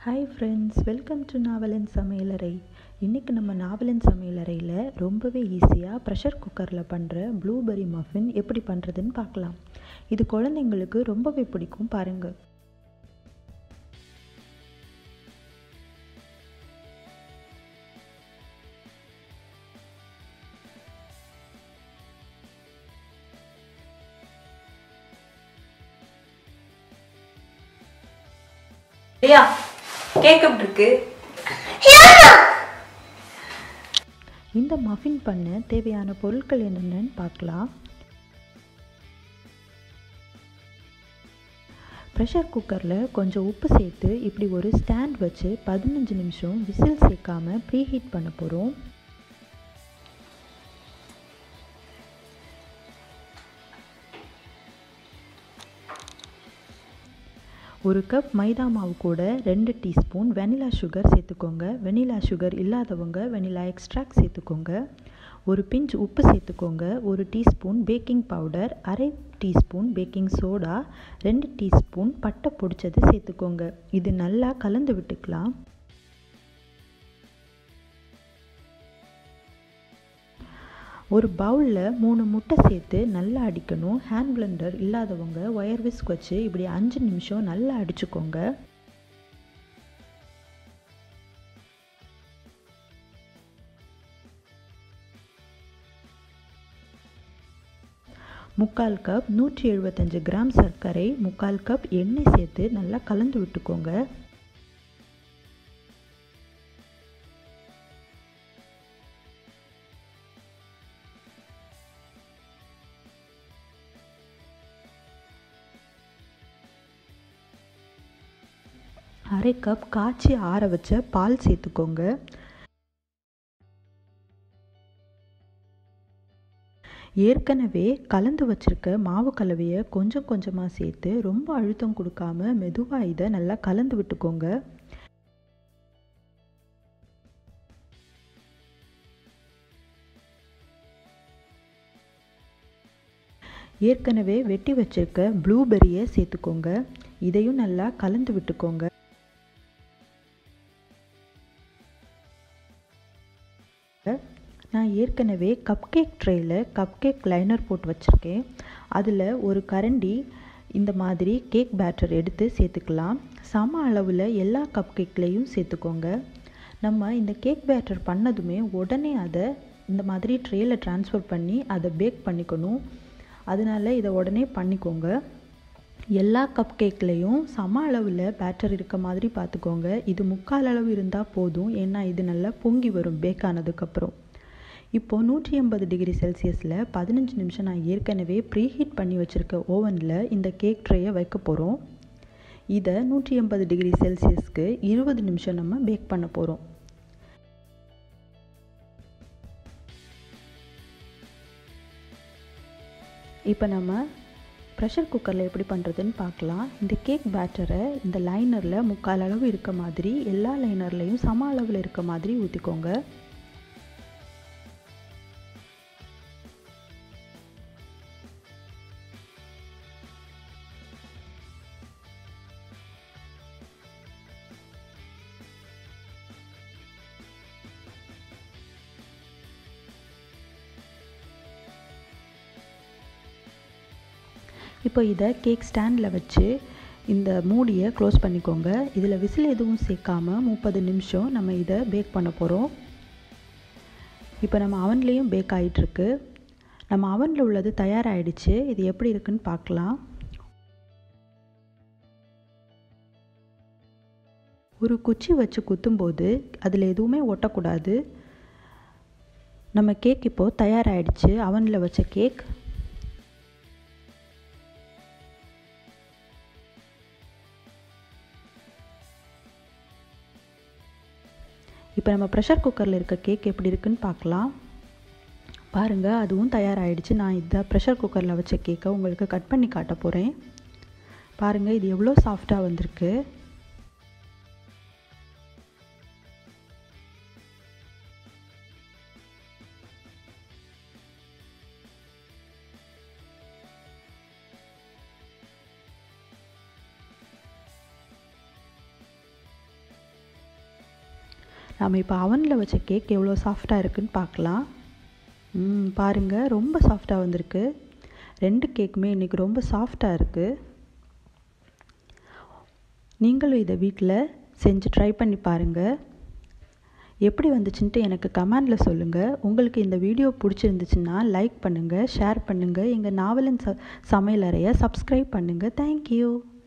hi friends welcome to Navalan சமையலறை இன்றைக்கி நம்ம நாவலன் சமையலறையில் ரொம்பவே ஈஸியாக ப்ரெஷர் குக்கரில் பண்ணுற ப்ளூபெர்ரி மஃபின் எப்படி பண்ணுறதுன்னு பார்க்கலாம் இது குழந்தைங்களுக்கு ரொம்பவே பிடிக்கும் பாருங்கள் ரியா கேக் எப்படி இருக்கு இந்த மஃபின் பண்ண தேவையான பொருட்கள் என்னென்னு பார்க்கலாம் ப்ரெஷர் குக்கரில் கொஞ்சம் உப்பு சேர்த்து இப்படி ஒரு ஸ்டாண்ட் வச்சு பதினஞ்சு நிமிஷம் விசில் சேர்க்காம ப்ரீஹீட் பண்ண போகிறோம் ஒரு கப் மைதா மாவு கூட ரெண்டு டீஸ்பூன் வெனிலா சுகர் சேர்த்துக்கோங்க வெனிலா சுகர் இல்லாதவங்க வெனிலா எக்ஸ்ட்ராக்ட் சேர்த்துக்கோங்க ஒரு பிஞ்ச் உப்பு சேர்த்துக்கோங்க ஒரு டீஸ்பூன் பேக்கிங் பவுடர் அரை டீஸ்பூன் பேக்கிங் சோடா ரெண்டு டீஸ்பூன் பட்டை பொடிச்சது சேர்த்துக்கோங்க இது நல்லா கலந்து விட்டுக்கலாம் ஒரு பவுலில் மூணு முட்டை சேர்த்து நல்லா அடிக்கணும் ஹேண்ட் பிளெண்டர் இல்லாதவங்க ஒயர் விஸ்க் வச்சு இப்படி அஞ்சு நிமிஷம் நல்லா அடிச்சுக்கோங்க முக்கால் கப் நூற்றி எழுபத்தஞ்சு கிராம் சர்க்கரை முக்கால் கப் எண்ணெய் சேர்த்து நல்லா கலந்து விட்டுக்கோங்க அரை கப் காய்ச்சி ஆற வச்ச பால் சேர்த்துக்கோங்க ஏற்கனவே கலந்து வச்சுருக்க மாவு கலவையை கொஞ்சம் கொஞ்சமாக சேர்த்து ரொம்ப அழுத்தம் கொடுக்காம மெதுவாக இதை நல்லா கலந்து விட்டுக்கோங்க ஏற்கனவே வெட்டி வச்சிருக்க ப்ளூபெர்ரியை சேர்த்துக்கோங்க இதையும் நல்லா கலந்து விட்டுக்கோங்க நான் ஏற்கனவே கப் கேக் ட்ரேயில் கப் கேக் லைனர் போட்டு வச்சுருக்கேன் அதில் ஒரு கரண்டி இந்த மாதிரி கேக் பேட்டர் எடுத்து சேர்த்துக்கலாம் சம அளவில் எல்லா கப் கேக்லேயும் சேர்த்துக்கோங்க நம்ம இந்த கேக் பேட்டர் பண்ணதுமே உடனே அதை இந்த மாதிரி ட்ரேயில் ட்ரான்ஸ்ஃபர் பண்ணி அதை பேக் பண்ணிக்கணும் அதனால் இதை உடனே பண்ணிக்கோங்க எல்லா கப் கேக்லேயும் சம அளவில் பேட்டர் இருக்க மாதிரி பார்த்துக்கோங்க இது முக்கால் அளவு இருந்தால் போதும் ஏன்னா இது நல்லா பொங்கி வரும் பேக் ஆனதுக்கப்புறம் இப்போது நூற்றி எண்பது டிகிரி செல்சியஸில் பதினஞ்சு நிமிஷம் நான் ஏற்கனவே ப்ரீஹீட் பண்ணி வச்சுருக்க ஓவனில் இந்த கேக் ட்ரேயை வைக்க போகிறோம் இதை நூற்றி எண்பது டிகிரி செல்சியஸ்க்கு இருபது நிமிஷம் நம்ம பேக் பண்ண போகிறோம் இப்போ நம்ம ப்ரெஷர் குக்கரில் எப்படி பண்ணுறதுன்னு பார்க்கலாம் இந்த கேக் பேட்டரை இந்த லைனரில் முக்கால் அளவு இருக்க மாதிரி எல்லா லைனர்லேயும் சம அளவில் இருக்க மாதிரி ஊற்றிக்கோங்க இப்போ இதை கேக் ஸ்டாண்டில் வச்சு இந்த மூடியை க்ளோஸ் பண்ணிக்கோங்க இதில் விசில் எதுவும் சேர்க்காம முப்பது நிமிஷம் நம்ம இதை பேக் பண்ண போகிறோம் இப்போ நம்ம அவன்லேயும் பேக் ஆகிட்டுருக்கு நம்ம அவனில் உள்ளது தயாராகிடுச்சு இது எப்படி இருக்குன்னு பார்க்கலாம் ஒரு குச்சி வச்சு குத்தும்போது அதில் எதுவுமே ஒட்டக்கூடாது நம்ம கேக் இப்போது தயாராகிடுச்சு அவனில் வச்ச கேக் இப்போ நம்ம ப்ரெஷர் குக்கரில் இருக்க கேக் எப்படி இருக்குன்னு பார்க்கலாம் பாருங்கள் அதுவும் தயாராகிடுச்சு நான் இதை ப்ரெஷர் குக்கரில் வச்ச கேக்கை உங்களுக்கு கட் பண்ணி காட்ட போகிறேன் பாருங்கள் இது எவ்வளோ சாஃப்டாக வந்திருக்கு நம்ம இப்போ அவனில் வச்ச கேக் எவ்வளோ சாஃப்டாக இருக்குன்னு பார்க்கலாம் ம் பாருங்கள் ரொம்ப சாஃப்டாக வந்திருக்கு ரெண்டு கேக்குமே இன்றைக்கி ரொம்ப சாஃப்டாக இருக்குது நீங்களும் இதை வீட்டில் செஞ்சு ட்ரை பண்ணி பாருங்கள் எப்படி வந்துச்சுன்ட்டு எனக்கு கமெண்டில் சொல்லுங்கள் உங்களுக்கு இந்த வீடியோ பிடிச்சிருந்துச்சுன்னா லைக் பண்ணுங்கள் ஷேர் பண்ணுங்கள் எங்கள் நாவலன் ச சமையலறையை சப்ஸ்கிரைப் பண்ணுங்கள் தேங்க்யூ